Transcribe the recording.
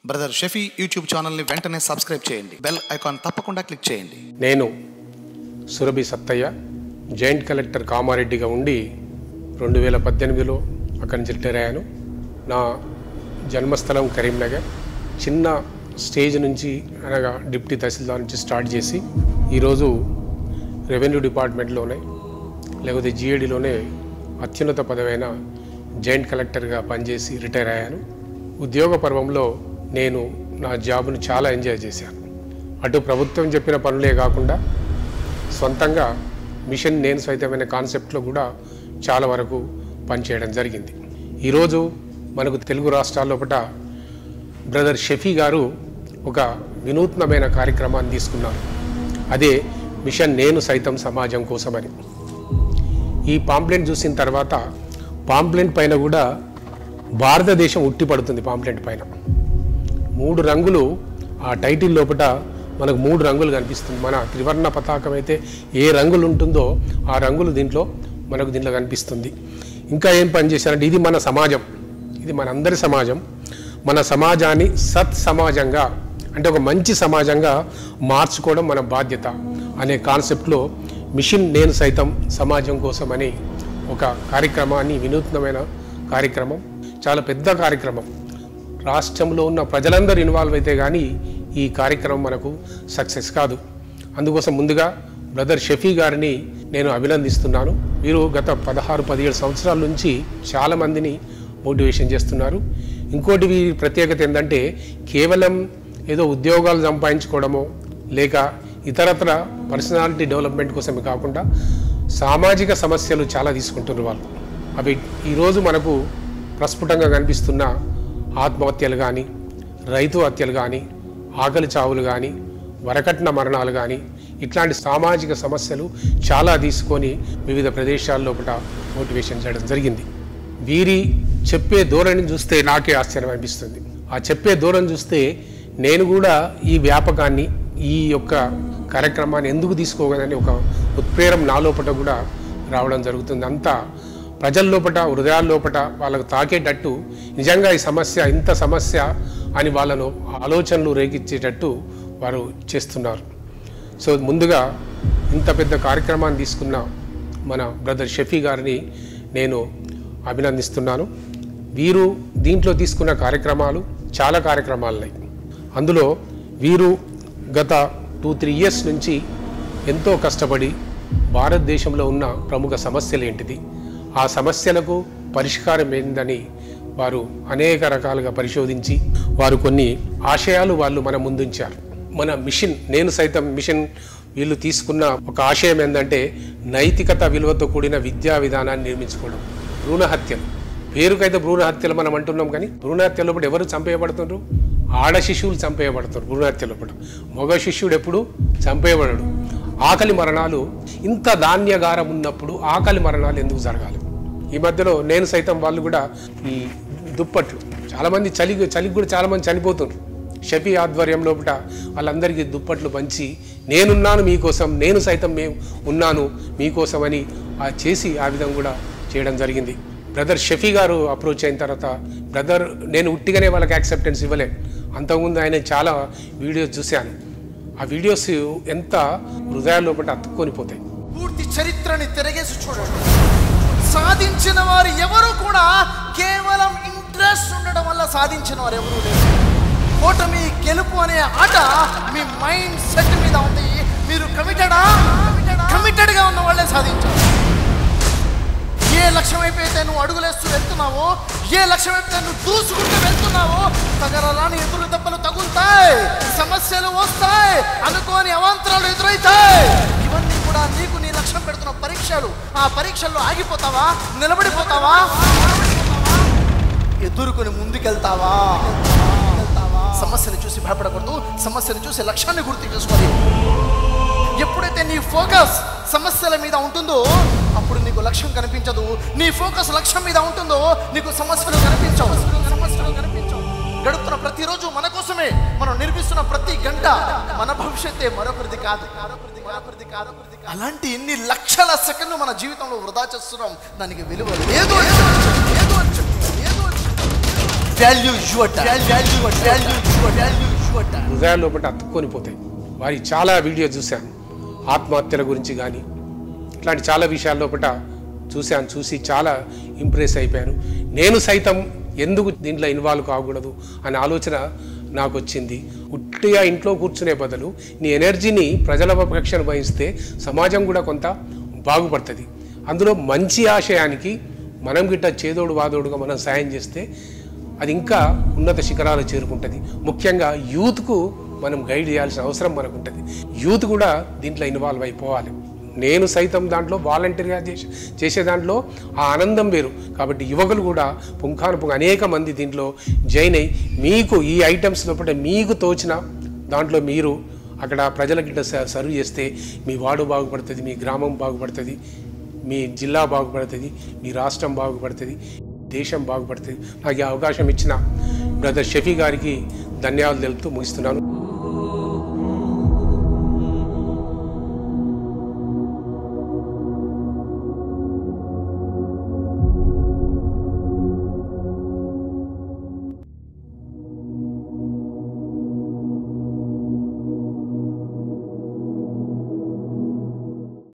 Brother Shafi YouTube ఛానల్ని వెంటనే subscribe చేయండి బెల్ ఐకాన్ తప్పకుండా క్లిక్ చేయండి నేను సురభి సత్తయ్య జాయింట్ కలెక్టర్ కామారెడ్డిగా ఉండి రెండు వేల పద్దెనిమిదిలో అక్కడి నుంచి రిటైర్ అయ్యాను నా జన్మస్థలం కరీంనగర్ చిన్న స్టేజ్ నుంచి అనగా డిప్యూటీ తహసీల్దార్ నుంచి స్టార్ట్ చేసి ఈరోజు రెవెన్యూ డిపార్ట్మెంట్లోనే లేకపోతే జిఏడిలోనే అత్యున్నత పదవైన జాయింట్ కలెక్టర్గా పనిచేసి రిటైర్ అయ్యాను ఉద్యోగ పర్వంలో నేను నా జాబ్ను చాలా ఎంజాయ్ చేశాను అటు ప్రభుత్వం చెప్పిన పనులే కాకుండా సొంతంగా మిషన్ నేను సైతమైన కాన్సెప్ట్లో కూడా చాలా వరకు పనిచేయడం జరిగింది ఈరోజు మనకు తెలుగు రాష్ట్రాల లోపల బ్రదర్ షఫీ గారు ఒక వినూత్నమైన కార్యక్రమాన్ని తీసుకున్నారు అదే మిషన్ నేను సైతం సమాజం కోసమని ఈ పాంప్లెంట్ చూసిన తర్వాత పాంప్లెంట్ పైన కూడా భారతదేశం ఉట్టిపడుతుంది పాంప్లెంట్ పైన మూడు రంగులు ఆ టైటిల్ లోపల మనకు మూడు రంగులు కనిపిస్తుంది మన త్రివర్ణ పతాకం అయితే ఏ రంగులు ఉంటుందో ఆ రంగులు దీంట్లో మనకు దీంట్లో కనిపిస్తుంది ఇంకా ఏం పని చేశారంటే ఇది మన సమాజం ఇది మనందరి సమాజం మన సమాజాన్ని సత్ సమాజంగా అంటే ఒక మంచి సమాజంగా మార్చుకోవడం మన బాధ్యత అనే కాన్సెప్ట్లో మిషన్ నేను సైతం సమాజం కోసమని ఒక కార్యక్రమాన్ని వినూత్నమైన కార్యక్రమం చాలా పెద్ద కార్యక్రమం రాష్ట్రంలో ఉన్న ప్రజలందరూ ఇన్వాల్వ్ అయితే కానీ ఈ కార్యక్రమం మనకు సక్సెస్ కాదు అందుకోసం ముందుగా బ్రదర్ షఫీ గారిని నేను అభినందిస్తున్నాను వీరు గత పదహారు పదిహేడు సంవత్సరాల నుంచి చాలామందిని మోటివేషన్ చేస్తున్నారు ఇంకోటి వీరి ప్రత్యేకత ఏంటంటే కేవలం ఏదో ఉద్యోగాలు సంపాదించుకోవడమో లేక ఇతరత్ర పర్సనాలిటీ డెవలప్మెంట్ కోసమే కాకుండా సామాజిక సమస్యలు చాలా తీసుకుంటున్నారు వాళ్ళు అవి ఈరోజు మనకు ప్రస్ఫుటంగా కనిపిస్తున్న ఆత్మహత్యలు కానీ రైతు హత్యలు కానీ ఆకలి చావులు కానీ వరకట్న మరణాలు కానీ ఇట్లాంటి సామాజిక సమస్యలు చాలా తీసుకొని వివిధ ప్రదేశాల లోపల మోటివేషన్ చేయడం జరిగింది వీరి చెప్పే ధోరణి చూస్తే నాకే ఆశ్చర్యం అనిపిస్తుంది ఆ చెప్పే ధోరణి చూస్తే నేను కూడా ఈ వ్యాపకాన్ని ఈ యొక్క కార్యక్రమాన్ని ఎందుకు తీసుకోగలని ఒక ఉత్ప్రేరం నా లోపల కూడా రావడం జరుగుతుంది అంతా ప్రజల లోపట హృదయాల లోపట వాళ్ళకు తాకేటట్టు నిజంగా ఈ సమస్య ఇంత సమస్య అని వాళ్ళను ఆలోచనలు రేకిచ్చేటట్టు వారు చేస్తున్నారు సో ముందుగా ఇంత పెద్ద కార్యక్రమాన్ని తీసుకున్న మన బ్రదర్ షఫీ గారిని నేను అభినందిస్తున్నాను వీరు దీంట్లో తీసుకున్న కార్యక్రమాలు చాలా కార్యక్రమాలు ఉన్నాయి అందులో వీరు గత టూ త్రీ ఇయర్స్ నుంచి ఎంతో కష్టపడి భారతదేశంలో ఉన్న ప్రముఖ సమస్యలు ఏంటిది ఆ సమస్యలకు పరిష్కారం ఏందని వారు అనేక రకాలుగా పరిశోధించి వారు కొన్ని ఆశయాలు వాళ్ళు మన ముందుంచారు మన మిషన్ నేను సైతం మిషన్ వీళ్ళు తీసుకున్న ఒక ఆశయం ఏంటంటే నైతికత విలువతో కూడిన విద్యా విధానాన్ని నిర్మించుకోవడం భ్రూణ హత్యలు పేరుకైతే భ్రూణ హత్యలు మనం అంటున్నాం కానీ భ్రూణ హత్య లోపల ఎవరు చంపేయబడుతున్నారు ఆడ శిశువులు చంపేయబడుతున్నారు భ్రూణ హత్య లోపల మగ శిష్యుడు ఎప్పుడు చంపేయబడడు ఆకలి మరణాలు ఇంత ధాన్యగారం ఉన్నప్పుడు ఆకలి మరణాలు ఎందుకు జరగాలి ఈ మధ్యలో నేను సైతం వాళ్ళు కూడా ఈ దుప్పట్లు చాలామంది చలి చలికి కూడా చాలామంది చనిపోతున్నారు షఫీ ఆధ్వర్యం లోపల వాళ్ళందరికీ దుప్పట్లు పంచి నేనున్నాను మీకోసం నేను సైతం మేము ఉన్నాను మీకోసమని ఆ చేసి ఆ విధంగా కూడా చేయడం జరిగింది బ్రదర్ షఫీ గారు అప్రోచ్ అయిన తర్వాత బ్రదర్ నేను ఉట్టిగానే వాళ్ళకి యాక్సెప్టెన్స్ ఇవ్వలే అంతకుముందు ఆయన చాలా వీడియోస్ చూశాను ఆ వీడియోస్ ఎంత హృదయాల లోపల అతుక్కొని పోతాయి పూర్తి చరిత్రని తిరగేసి చూడండి సాధించిన వారు ఎవరు కూడా కేవలం ఇంట్రెస్ట్ ఉండడం వల్ల సాధించిన వారు ఎవరు లేరు ఓటమి గెలుపు అనే ఆట మీ మైండ్ సెట్ మీద ఉంది మీరు కమిటెడా కమిటెడ్గా ఉన్న వాళ్ళే సాధించారు ఏ లక్ష్యం వైపు అయితే నువ్వు అడుగులేస్తూ వెళ్తున్నావో ఏ లక్ష్యం వైపు అయితే నువ్వు దూసుకుంటూ వెళ్తున్నావో తగలరాని ఎదురు దెబ్బలు తగులుతాయి సమస్యలు వస్తాయి అనుకోని అవాంతరాలు ఎదురవుతాయి ఇవన్నీ కూడా నీకు నీ లక్ష్యం పెడుతున్న పరీక్షలు ఆ పరీక్షల్లో ఆగిపోతావా నిలబడిపోతావా ఎదుర్కొని ముందుకెళ్తావా సమస్యను చూసి భయపడకూడదు సమస్యను చూసి లక్ష్యాన్ని గుర్తు చేసుకోవాలి ఎప్పుడైతే నీ ఫోకస్ సమస్యల మీద ఉంటుందో అప్పుడు నీకు లక్ష్యం కనిపించదు నీ ఫోకస్ లక్ష్యం మీద ఉంటుందో నీకు సమస్యలు కనిపించవు సమస్యలు కనిపించవు గడుపుతున్న ప్రతిరోజు మన కోసమే మనం నిర్మిస్తున్న ప్రతి గంట మన భవిష్యత్తే మరొకరిది కాదు మరొకరిది మరొకరిది కాదు అలాంటి ఎన్ని లక్షల సెకండ్లు మన జీవితంలో వృధా చేస్తున్నాం దానికి విలువ లేదు అని చెప్పు, లేదు అని చెప్పు, లేదు అని చెప్పు. Value your time value value your value your time హృదయాల్లో బట్టి అతుక్కొని పోతాయి వారి చాలా వీడియో చూశాను ఆత్మహత్యల గురించి కానీ ఇట్లాంటి చాలా విషయాల్లో పట చూశాను చూసి చాలా ఇంప్రెస్ అయిపోయాను నేను సైతం ఎందుకు దీంట్లో ఇన్వాల్వ్ కాకూడదు అనే ఆలోచన నాకు వచ్చింది ఉట్టిగా ఇంట్లో కూర్చునే బదులు నీ ఎనర్జీని ప్రజల పక్షాన వహిస్తే సమాజం కూడా కొంత బాగుపడుతుంది అందులో మంచి ఆశయానికి మనం గిట్ట చేదోడు వాదోడుగా మనం సాయం చేస్తే అది ఇంకా ఉన్నత శిఖరాలు చేరుకుంటుంది ముఖ్యంగా యూత్కు మనం గైడ్ చేయాల్సిన అవసరం మనకు ఉంటుంది యూత్ కూడా దీంట్లో ఇన్వాల్వ్ అయిపోవాలి నేను సైతం దాంట్లో వాలంటీర్గా చేసే చేసే దాంట్లో ఆ ఆనందం వేరు కాబట్టి యువకులు కూడా పుంఖాను అనేక మంది దీంట్లో జాయిన్ అయ్యి మీకు ఈ ఐటమ్స్ లోపల మీకు తోచిన దాంట్లో మీరు అక్కడ ప్రజలకి ఇట్లా స- సర్వ్ చేస్తే మీ వార్డు బాగుపడుతుంది మీ గ్రామం బాగుపడుతుంది మీ జిల్లా బాగుపడుతుంది మీ రాష్ట్రం బాగుపడుతుంది దేశం బాగుపడుతుంది నాకు ఈ అవకాశం ఇచ్చిన బ్రదర్ షఫీ గారికి ధన్యవాదాలు తెలుపుతూ ముగిస్తున్నాను